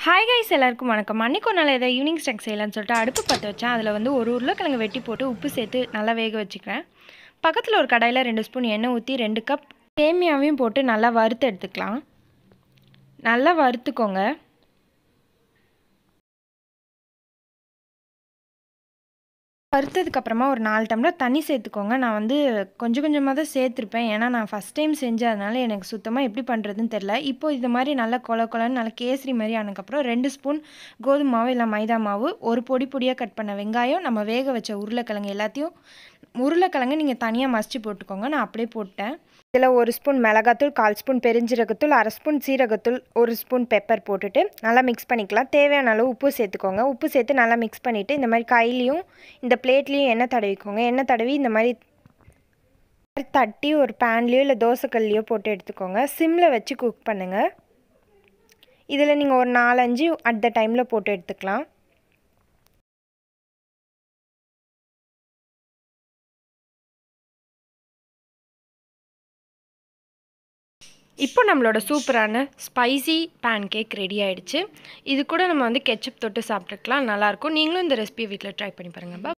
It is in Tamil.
ஹாய் கைஸ் எல்லாருக்கும் வணக்கம் அன்றைக்கி ஒரு நாள் ஏதாவது ஈவினிங் ஸ்நாக்ஸ் செய்யலாம்னு சொல்லிட்டு அடுப்பு பற்ற வச்சேன் அதில் வந்து ஒரு உருளைக்கிழங்கு வெட்டி போட்டு உப்பு சேர்த்து நல்லா வேக வச்சுக்கிறேன் பக்கத்தில் ஒரு கடாயில் ரெண்டு ஸ்பூன் எண்ணெய் ஊற்றி ரெண்டு கப் சேமியாவையும் போட்டு நல்லா வறுத்து எடுத்துக்கலாம் நல்லா வறுத்துக்கோங்க வறுத்ததுக்கப்புறமா ஒரு நாலு டம்ளர் தண்ணி சேர்த்துக்கோங்க நான் வந்து கொஞ்சம் கொஞ்சமாக தான் சேர்த்துருப்பேன் ஏன்னா நான் ஃபஸ்ட் டைம் செஞ்சதுனால எனக்கு சுத்தமாக எப்படி பண்ணுறதுன்னு தெரில இப்போ இது மாதிரி நல்லா கொல கொலன்னு நல்லா கேசரி மாதிரி ஆனதுக்கப்புறம் ரெண்டு ஸ்பூன் கோதுமை மாவு இல்லை மைதா மாவு ஒரு பொடி பொடியாக கட் பண்ண வெங்காயம் நம்ம வேக வச்ச உருளைக்கிழங்கு எல்லாத்தையும் உருளைக்கிழங்கு நீங்கள் தனியாக மசிச்சு போட்டுக்கோங்க நான் அப்படியே போட்டேன் இதில் ஒரு ஸ்பூன் மிளகாத்தூள் கால் ஸ்பூன் பெருஞ்சீரகத்தூள் அரை ஸ்பூன் சீரகத்தூள் ஒரு ஸ்பூன் பெப்பர் போட்டுட்டு நல்லா மிக்ஸ் பண்ணிக்கலாம் தேவையான அளவு உப்பு சேர்த்துக்கோங்க உப்பு சேர்த்து நல்லா மிக்ஸ் பண்ணிவிட்டு இந்த மாதிரி கையிலையும் இந்த பிளேட்லேயும் எண்ணெய் தடவிக்கோங்க எண்ணெய் தடவி இந்த மாதிரி தட்டி ஒரு பேன்லேயோ இல்லை தோசைக்கல்லையோ போட்டு எடுத்துக்கோங்க சிம்மில் வச்சு குக் பண்ணுங்கள் இதில் நீங்கள் ஒரு நாலஞ்சு அட் த டைமில் போட்டு எடுத்துக்கலாம் இப்போ நம்மளோட சூப்பரான ஸ்பைசி பேன் கேக் ரெடி ஆகிடுச்சு இது கூட நம்ம வந்து கெச்சப் தொட்டு சாப்பிட்டுக்கலாம் நல்லாயிருக்கும் நீங்களும் இந்த ரெசிபியை வீட்டில் ட்ரை பண்ணி பாருங்கள்